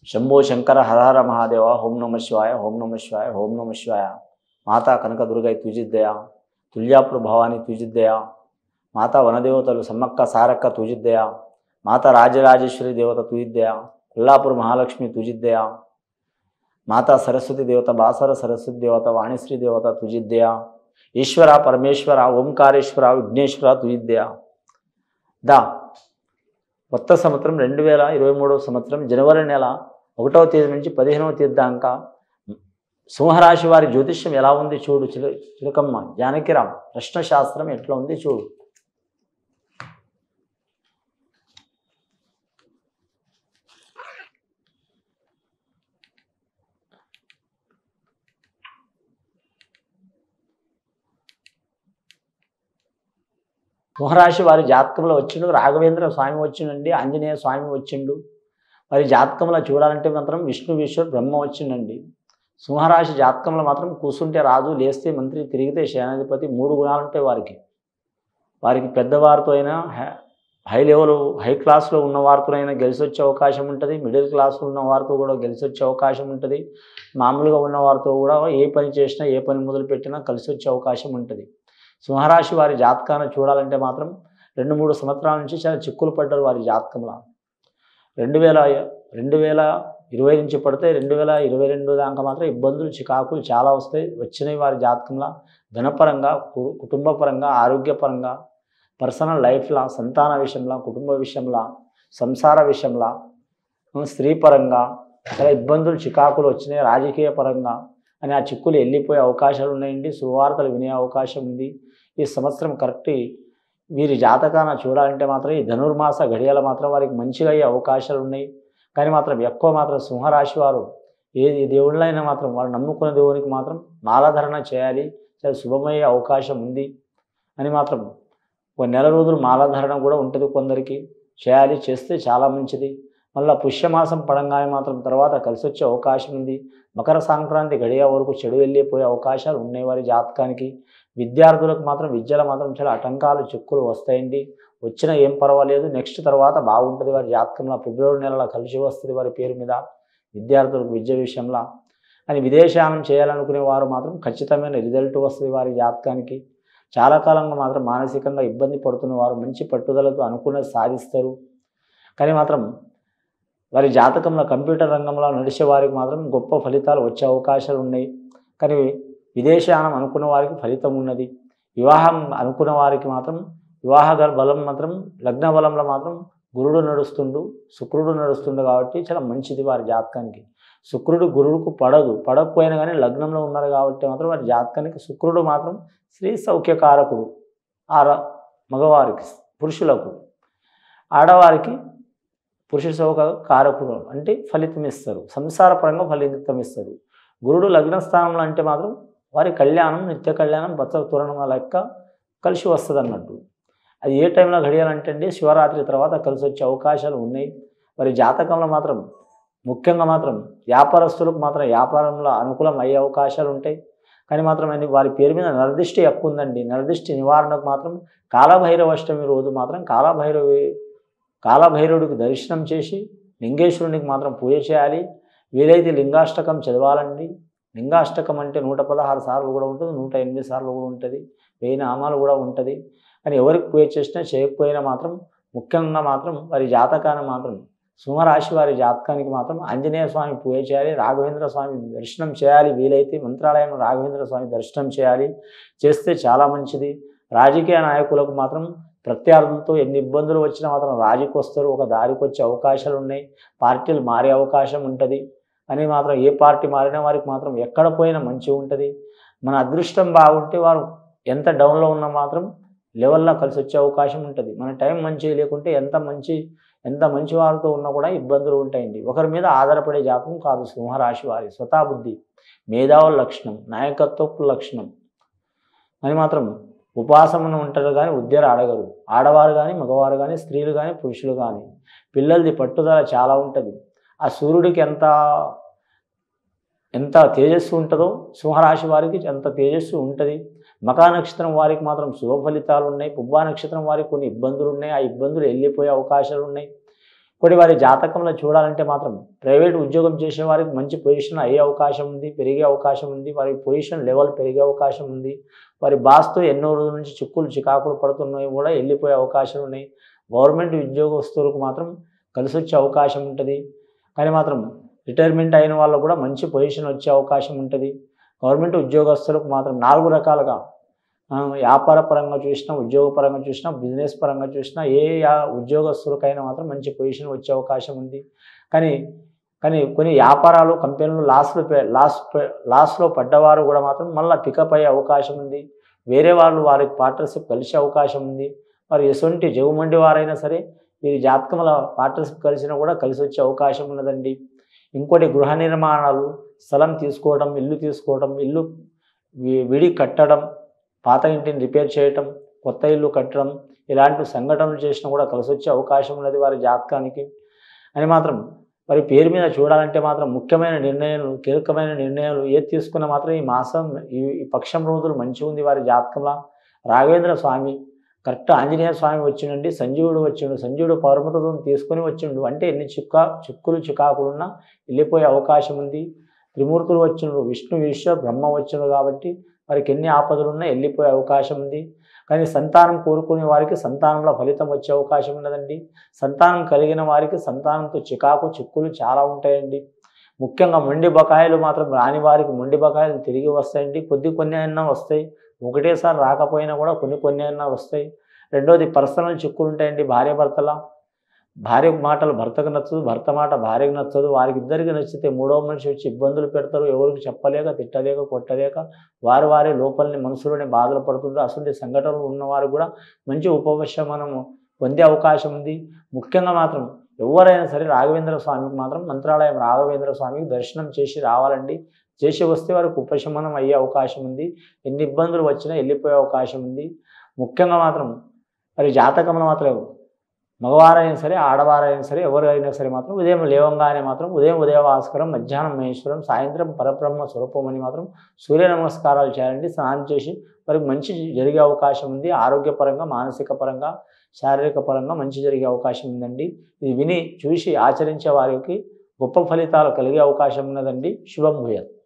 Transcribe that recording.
శంభో శంకర హరహర మహాదేవ ఓం నమ శివాయ ఓం నమ శివాయ ఓం నమ శివాయ మాతా కనక దుర్గై తుజిద్దయ తుల్యాపుర భవాని తుజిద్దయ మాతా వనదేవతలు సమ్మక్క సారక్క తుజిద్దయ మాతా రాజరాజేశ్వరి దేవత తుజిద్దయ కొల్లాపుర మహాలక్ష్మి తుజిద్దయ మాతా సరస్వతి దేవత బాసర సరస్వతి దేవత వాణిశ్రీ దేవత తుజిద్దయ ఈశ్వర పరమేశ్వర ఓంకారేశ్వర విఘ్నేశ్వర తుజిద్దయ దా కొత్త సంవత్సరం రెండు వేల ఇరవై మూడవ సంవత్సరం జనవరి నెల ఒకటవ తేదీ నుంచి పదిహేనవ తేదీ దాకా సింహరాశి వారి జ్యోతిష్యం ఎలా ఉంది చూడు చిల చిలకమ్మ జానకిరామ్ ప్రశ్నశాస్త్రం ఎట్లా ఉంది చూడు సింహరాశి వారి జాతకంలో వచ్చిండు రాఘవేంద్ర స్వామి వచ్చిండండి ఆంజనేయ స్వామి వచ్చిండు వారి జాతకంలో చూడాలంటే మాత్రం విష్ణు విశ్వ బ్రహ్మ వచ్చిండండి సింహరాశి జాతకంలో మాత్రం కూర్చుంటే రాజు లేస్తే మంత్రి తిరిగితే సేనాధిపతి మూడు గుణాలు ఉంటాయి వారికి వారికి పెద్దవారితో అయినా హై- హై లెవెల్ హై క్లాస్లో ఉన్న వారితో అయినా గెలిచి వచ్చే అవకాశం ఉంటుంది మిడిల్ క్లాస్లో ఉన్న వారితో కూడా గెలిచి వచ్చే అవకాశం ఉంటుంది మామూలుగా ఉన్న వారితో కూడా ఏ పని చేసినా ఏ పని మొదలు పెట్టినా కలిసి వచ్చే అవకాశం ఉంటుంది సింహరాశి వారి జాతకాన్ని చూడాలంటే మాత్రం రెండు మూడు సంవత్సరాల నుంచి చాలా చిక్కులు పడ్డారు వారి జాతకంలో రెండు వేల రెండు వేల ఇరవై నుంచి పడితే రెండు వేల ఇరవై రెండు దాకా మాత్రం ఇబ్బందులు చికాకులు చాలా వస్తాయి వచ్చినాయి వారి జాతకంలో ధనపరంగా కు- కుటుంబపరంగా ఆరోగ్యపరంగా పర్సనల్ లైఫ్లో సంతాన విషయంలో కుటుంబ విషయంలో సంసార విషయంలో స్త్రీ పరంగా చాలా ఇబ్బందులు చికాకులు వచ్చినాయి రాజకీయ పరంగా అని ఆ చిక్కులు వెళ్ళిపోయే అవకాశాలు ఉన్నాయండి సువార్తలు వినే అవకాశం ఉంది ఈ సంవత్సరం కరెక్ట్ వీరి జాతకాన చూడాలంటే మాత్రం ఈ ధనుర్మాస గడియలు మాత్రం వారికి మంచిగా అయ్యే అవకాశాలు ఉన్నాయి కానీ మాత్రం ఎక్కువ మాత్రం సింహరాశి వారు ఏ ఏ దేవుళ్ళైనా మాత్రం వారు నమ్ముకున్న దేవునికి మాత్రం మాలాధరణ చేయాలి చాలా శుభమయ్యే అవకాశం ఉంది అని మాత్రం ఒక నెల రోజులు మాలాధరణ కూడా ఉంటుంది కొందరికి చేయాలి చేస్తే చాలా మంచిది మళ్ళీ పుష్యమాసం పడంగానే మాత్రం తర్వాత కలిసి వచ్చే అవకాశం ఉంది మకర సంక్రాంతి గడియ వరకు చెడు వెళ్ళిపోయే అవకాశాలు ఉన్నాయి వారి జాతకానికి విద్యార్థులకు మాత్రం విద్యలో మాత్రం చాలా ఆటంకాలు చిక్కులు వస్తాయండి వచ్చినా ఏం పర్వాలేదు నెక్స్ట్ తర్వాత బాగుంటుంది వారి జాతకంలో ఫిబ్రవరి నెలలో కలిసి వస్తుంది వారి పేరు మీద విద్యార్థులకు విద్య విషయంలో అని విదేశానం చేయాలనుకునే వారు మాత్రం ఖచ్చితమైన రిజల్ట్ వస్తుంది వారి జాతకానికి చాలా కాలంగా మాత్రం మానసికంగా ఇబ్బంది పడుతున్న వారు మంచి పట్టుదలతో అనుకున్నది సాధిస్తారు కానీ మాత్రం వారి జాతకంలో కంప్యూటర్ రంగంలో నడిచే వారికి మాత్రం గొప్ప ఫలితాలు వచ్చే అవకాశాలు ఉన్నాయి కానీ విదేశానం అనుకున్న వారికి ఫలితం ఉన్నది వివాహం అనుకున్న వారికి మాత్రం వివాహ గల- బలం మాత్రం లగ్న బలంలో మాత్రం గురుడు నడుస్తుండు శుక్రుడు నడుస్తుండు కాబట్టి చాలా మంచిది వారి జాతకానికి శుక్రుడు గురువుకు పడదు పడకపోయినా కానీ లగ్నంలో ఉన్నారు కాబట్టి మాత్రం వారి జాతకానికి శుక్రుడు మాత్రం స్త్రీ సౌఖ్యకారకుడు ఆర మగవారికి పురుషులకు ఆడవారికి పురుష సౌక కారకుడు అంటే ఫలితం ఇస్తారు సంసార పరంగా ఫలితం ఇస్తారు గురుడు లగ్న స్థానంలో అంటే మాత్రం వారి కళ్యాణం నిత్య కళ్యాణం బత్స తోరణం లెక్క కలిసి వస్తుంది అన్నట్టు అది ఏ టైంలో గడియాలంటే అండి శివరాత్రి తర్వాత కలిసి వచ్చే అవకాశాలు ఉన్నాయి మరి జాతకంలో మాత్రం ముఖ్యంగా మాత్రం వ్యాపారస్తులకు మాత్రం వ్యాపారంలో అనుకూలం అయ్యే అవకాశాలు ఉంటాయి కానీ మాత్రం అది వారి పేరు మీద నరదిష్టి ఎక్కువ ఉందండి నరదిష్టి నివారణకు మాత్రం కాలభైరవాష్టమి రోజు మాత్రం కాలభైరవి కాలభైరవుడికి దర్శనం చేసి లింగేశ్వరునికి మాత్రం పూజ చేయాలి వీలైతే లింగాష్టకం చదవాలండి లింగాష్టకం అంటే నూట పదహారు సార్లు కూడా ఉంటుంది నూట ఎనిమిది సార్లు కూడా ఉంటుంది వెయ్యి నామాలు కూడా ఉంటుంది కానీ ఎవరికి పూజ చేసినా చేయకపోయినా మాత్రం ముఖ్యంగా మాత్రం వారి జాతకాన్ని మాత్రం సింహరాశి వారి జాతకానికి మాత్రం ఆంజనేయ స్వామి పూజ చేయాలి రాఘవేంద్ర స్వామి దర్శనం చేయాలి వీలైతే మంత్రాలయం రాఘవేంద్ర స్వామి దర్శనం చేయాలి చేస్తే చాలా మంచిది రాజకీయ నాయకులకు మాత్రం ప్రత్యర్థులతో ఎన్ని ఇబ్బందులు వచ్చినా మాత్రం రాజీకి వస్తారు ఒక దారికి వచ్చే అవకాశాలు ఉన్నాయి పార్టీలు మారే అవకాశం ఉంటుంది అని మాత్రం ఏ పార్టీ మారిన వారికి మాత్రం ఎక్కడ పోయినా మంచిగా ఉంటుంది మన అదృష్టం బాగుంటే వారు ఎంత డౌన్లో ఉన్నా మాత్రం లెవెల్లో కలిసి వచ్చే అవకాశం ఉంటుంది మన టైం మంచిగా లేకుంటే ఎంత మంచి ఎంత మంచి వారితో ఉన్నా కూడా ఇబ్బందులు ఉంటాయండి ఒకరి మీద ఆధారపడే జాతకం కాదు సింహరాశి వారి స్వతాబుద్ధి మేధావుల లక్షణం నాయకత్వపు లక్షణం అని మాత్రం ఉపాసమున ఉంటారు కానీ ఉద్యోగాలు అడగరు ఆడవారు కానీ మగవారు కానీ స్త్రీలు కానీ పురుషులు కానీ పిల్లలది పట్టుదల చాలా ఉంటుంది ఆ సూర్యుడికి ఎంత ఎంత తేజస్సు ఉంటుందో సింహరాశి వారికి ఎంత తేజస్సు ఉంటుంది మకా నక్షత్రం వారికి మాత్రం శుభ ఫలితాలు ఉన్నాయి పుబ్బా నక్షత్రం వారికి కొన్ని ఇబ్బందులు ఉన్నాయి ఆ ఇబ్బందులు వెళ్ళిపోయే అవకాశాలు ఉన్నాయి కొన్ని వారి జాతకంలో చూడాలంటే మాత్రం ప్రైవేట్ ఉద్యోగం చేసే వారికి మంచి పొజిషన్ అయ్యే అవకాశం ఉంది పెరిగే అవకాశం ఉంది వారి పొజిషన్ లెవెల్ పెరిగే అవకాశం ఉంది వారి బాస్తో ఎన్నో రోజుల నుంచి చిక్కులు చికాకులు పడుతున్నాయి కూడా వెళ్ళిపోయే అవకాశం ఉన్నాయి గవర్నమెంట్ ఉద్యోగస్తులకు మాత్రం కలిసి వచ్చే అవకాశం ఉంటుంది కానీ మాత్రం రిటైర్మెంట్ అయిన వాళ్ళు కూడా మంచి పొజిషన్ వచ్చే అవకాశం ఉంటుంది గవర్నమెంట్ ఉద్యోగస్తులకు మాత్రం నాలుగు రకాలుగా ఆ, వ్యాపార పరంగా చూసినా ఉద్యోగ పరంగా చూసినా బిజినెస్ పరంగా చూసినా ఏ యా- ఉద్యోగస్తులకైనా మాత్రం మంచి పొజిషన్ వచ్చే అవకాశం ఉంది కానీ కానీ కొన్ని వ్యాపారాలు కంపెనీలు లాస్లో పె- లాస్ పె- లాస్లో పడ్డవారు కూడా మాత్రం మళ్ళీ పికప్ అయ్యే అవకాశం ఉంది వేరే వాళ్ళు వారికి పార్ట్నర్షిప్ కలిసే అవకాశం ఉంది మరి ఎటువంటి జగుమండి వారైనా సరే వీరి జాతకముల పార్ట్నర్షిప్ కలిసినా కూడా కలిసి వచ్చే అవకాశం ఉన్నదండి ఇంకోటి గృహ నిర్మాణాలు స్థలం తీసుకోవడం ఇల్లు తీసుకోవడం ఇల్లు వి- విడి కట్టడం పాత ఇంటిని రిపేర్ చేయటం కొత్త ఇల్లు కట్టడం ఇలాంటి సంఘటనలు చేసినా కూడా కలిసి వచ్చే అవకాశం ఉన్నది వారి జాతకానికి అని మాత్రం వారి పేరు మీద చూడాలంటే మాత్రం ముఖ్యమైన నిర్ణయాలు కీలకమైన నిర్ణయాలు ఏది తీసుకున్నా మాత్రం ఈ మాసం ఈ ఈ పక్షం రోజులు మంచిగా ఉంది వారి జాతకంలో రాఘవేంద్ర స్వామి కరెక్ట్ ఆంజనేయ స్వామి వచ్చిండండి సంజీవుడు వచ్చిండు సంజీవుడు పరమతత్వం తీసుకొని వచ్చిండు అంటే ఎన్ని చిక్క చిక్కులు చికాకులున్నా వెళ్ళిపోయే అవకాశం ఉంది త్రిమూర్తులు వచ్చిండ్రు విష్ణు ఈశ్వర బ్రహ్మ వచ్చిండ్రు కాబట్టి వారికి ఎన్ని ఆపదలు ఉన్నా వెళ్ళిపోయే అవకాశం ఉంది కానీ సంతానం కోరుకునే వారికి సంతానంలో ఫలితం వచ్చే అవకాశం ఉన్నదండి సంతానం కలిగిన వారికి సంతానంతో చికాకు చిక్కులు చాలా ఉంటాయండి ముఖ్యంగా మొండి బకాయిలు మాత్రం రాని వారికి మొండి బకాయిలు తిరిగి వస్తాయండి కొద్ది కొన్ని అయినా వస్తాయి ఒకటేసారి రాకపోయినా కూడా కొన్ని కొన్ని అయినా వస్తాయి రెండోది పర్సనల్ చిక్కులు ఉంటాయండి భార్య భర్తల భార్య మాటలు భర్తకు నచ్చదు భర్త మాట భార్యకు నచ్చదు వారికి ఇద్దరికి నచ్చితే మూడో మనిషి వచ్చి ఇబ్బందులు పెడతారు ఎవరికి చెప్పలేక తిట్టలేక కొట్టలేక వారి వారి లోపలని మనసులోనే బాధలు పడుతుంటారు అసలు సంఘటనలు ఉన్నవారు కూడా మంచి ఉపశమనము పొందే అవకాశం ఉంది ముఖ్యంగా మాత్రం ఎవరైనా సరే రాఘవేంద్ర స్వామికి మాత్రం మంత్రాలయం రాఘవేంద్ర స్వామికి దర్శనం చేసి రావాలండి చేసి వస్తే వారికి ఉపశమనం అయ్యే అవకాశం ఉంది ఎన్ని ఇబ్బందులు వచ్చినా వెళ్ళిపోయే అవకాశం ఉంది ముఖ్యంగా మాత్రం మరి జాతకంలో మాత్రం మగవారైనా సరే ఆడవారైనా సరే ఎవరైనా సరే మాత్రం ఉదయం లేవంగానే మాత్రం ఉదయం ఉదయవాస్కరం మధ్యాహ్నం మహేశ్వరం సాయంత్రం పరబ్రహ్మ స్వరూపం అని మాత్రం సూర్య నమస్కారాలు చేయాలండి స్నానం చేసి వారికి మంచి జరిగే అవకాశం ఉంది ఆరోగ్యపరంగా మానసిక పరంగా శారీరక పరంగా మంచి జరిగే అవకాశం ఉందండి ఇది విని చూసి ఆచరించే వారికి గొప్ప ఫలితాలు కలిగే అవకాశం ఉన్నదండి శుభం భూయత్